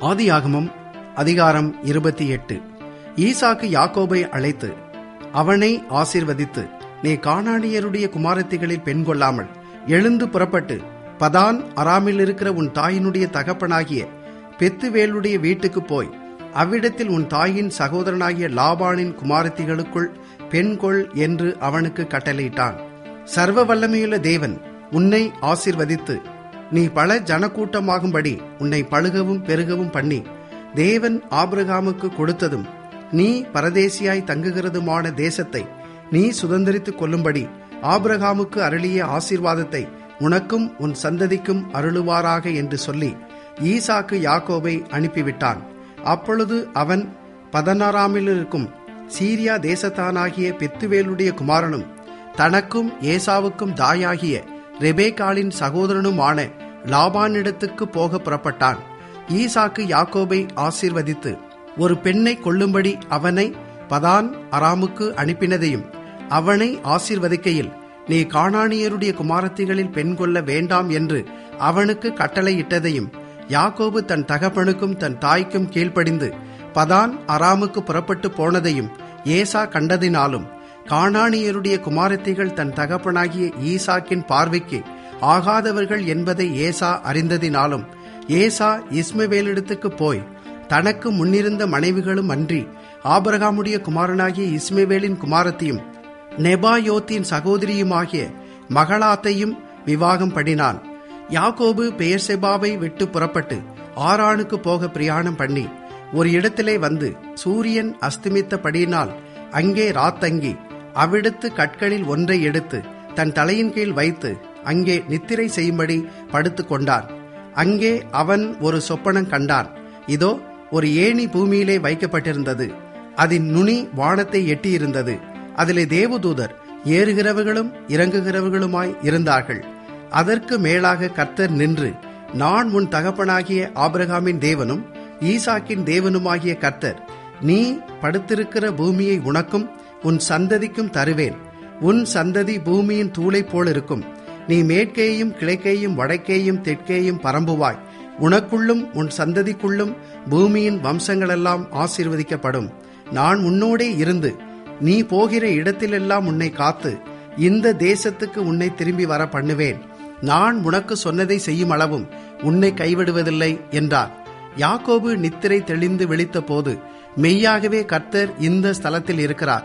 ஆதியாகமம் அதிகாரம் இருபத்தி எட்டு ஈசாக்கு யாக்கோபை அழைத்து அவனை ஆசீர்வதித்து நீ கானானியருடைய குமாரத்திகளில் பெண் கொள்ளாமல் எழுந்து புறப்பட்டு பதான் அராமில் இருக்கிற உன் தாயினுடைய தகப்பனாகிய பெத்துவேலுடைய வீட்டுக்கு போய் அவ்விடத்தில் உன் தாயின் சகோதரனாகிய லாபானின் குமாரத்திகளுக்குள் பெண் கொள் என்று அவனுக்கு கட்டளையிட்டான் சர்வ வல்லமையுள்ள தேவன் உன்னை ஆசீர்வதித்து நீ பல ஜனக்கூட்டமாகும்படி உன்னை பழுகவும் பெருகவும் பண்ணி தேவன் ஆபிரகாமுக்கு கொடுத்ததும் நீ பரதேசியாய் தங்குகிறதுமான தேசத்தை நீ சுதந்திரித்துக் கொள்ளும்படி ஆபிரகாமுக்கு அருளிய ஆசீர்வாதத்தை உனக்கும் உன் சந்ததிக்கும் அருளுவாராக என்று சொல்லி ஈசாக்கு யாக்கோபை அனுப்பிவிட்டான் அப்பொழுது அவன் பதனாறாமில் இருக்கும் சீரியா தேசத்தானாகிய பெத்துவேலுடைய குமாரனும் தனக்கும் ஏசாவுக்கும் தாயாகிய ரெபேக்காளின் சகோதரனுமான லாபானிடத்துக்கு போக புறப்பட்டான் ஈசாக்கு யாக்கோபை ஆசீர்வதித்து ஒரு பெண்ணை கொள்ளும்படி அவனை பதான் அராமுக்கு அனுப்பினதையும் அவனை ஆசீர்வதிக்கையில் நீ காணானியருடைய குமாரத்திகளில் பெண் கொள்ள வேண்டாம் என்று அவனுக்கு கட்டளையிட்டதையும் யாக்கோபு தன் தகப்பனுக்கும் தன் தாய்க்கும் கீழ்ப்படிந்து பதான் அராமுக்கு புறப்பட்டு போனதையும் ஏசா கண்டதினாலும் காணானியருடைய குமாரத்திகள் தன் தகப்பனாகிய ஈசாக்கின் பார்வைக்கு ஆகாதவர்கள் என்பதை ஏசா அறிந்ததினாலும் ஏசா இஸ்மவேலிடத்துக்கு போய் தனக்கு முன்னிருந்த மனைவிகளும் அன்றி ஆபரகாமுடைய குமாரனாகிய இஸ்மவேலின் குமாரத்தையும் நெபாயோத்தின் சகோதரியுமாகிய மகளாத்தையும் விவாகம் பண்ணினான் யாக்கோபு பெயர்செபாவை விட்டு புறப்பட்டு ஆரானுக்கு போக பிரயாணம் பண்ணி ஒரு இடத்திலே வந்து சூரியன் அஸ்தமித்தபடியினால் அங்கே ராத்தங்கி அவ்விடத்து கற்களில் ஒன்றை எடுத்து தன் தலையின் கீழ் வைத்து அங்கே நித்திரை செய்யும்படி படுத்து கொண்டான் அங்கே அவன் ஒரு சொப்பனம் கண்டான் இதோ ஒரு ஏணி பூமியிலே வைக்கப்பட்டிருந்தது அதன் நுனி வானத்தை எட்டியிருந்தது அதிலே தேவதூதர் ஏறுகிறவர்களும் இறங்குகிறவர்களுமாய் இருந்தார்கள் அதற்கு மேலாக கர்த்தர் நின்று நான் உன் தகப்பனாகிய ஆபிரகாமின் தேவனும் ஈசாக்கின் தேவனுமாகிய கர்த்தர் நீ படுத்திருக்கிற பூமியை உனக்கும் உன் சந்ததிக்கும் தருவேன் உன் சந்ததி பூமியின் தூளை போல் இருக்கும் நீ மேற்கேயும் கிழக்கேயும் வடக்கேயும் தெற்கேயும் பரம்புவாய் உனக்குள்ளும் உன் சந்ததிக்குள்ளும் பூமியின் வம்சங்களெல்லாம் ஆசீர்வதிக்கப்படும் நான் உன்னோடே இருந்து நீ போகிற இடத்திலெல்லாம் உன்னை காத்து இந்த தேசத்துக்கு உன்னை திரும்பி வர பண்ணுவேன் நான் உனக்கு சொன்னதை செய்யும் அளவும் உன்னை கைவிடுவதில்லை என்றார் யாக்கோபு நித்திரை தெளிந்து விழித்த போது மெய்யாகவே கர்த்தர் இந்த ஸ்தலத்தில் இருக்கிறார்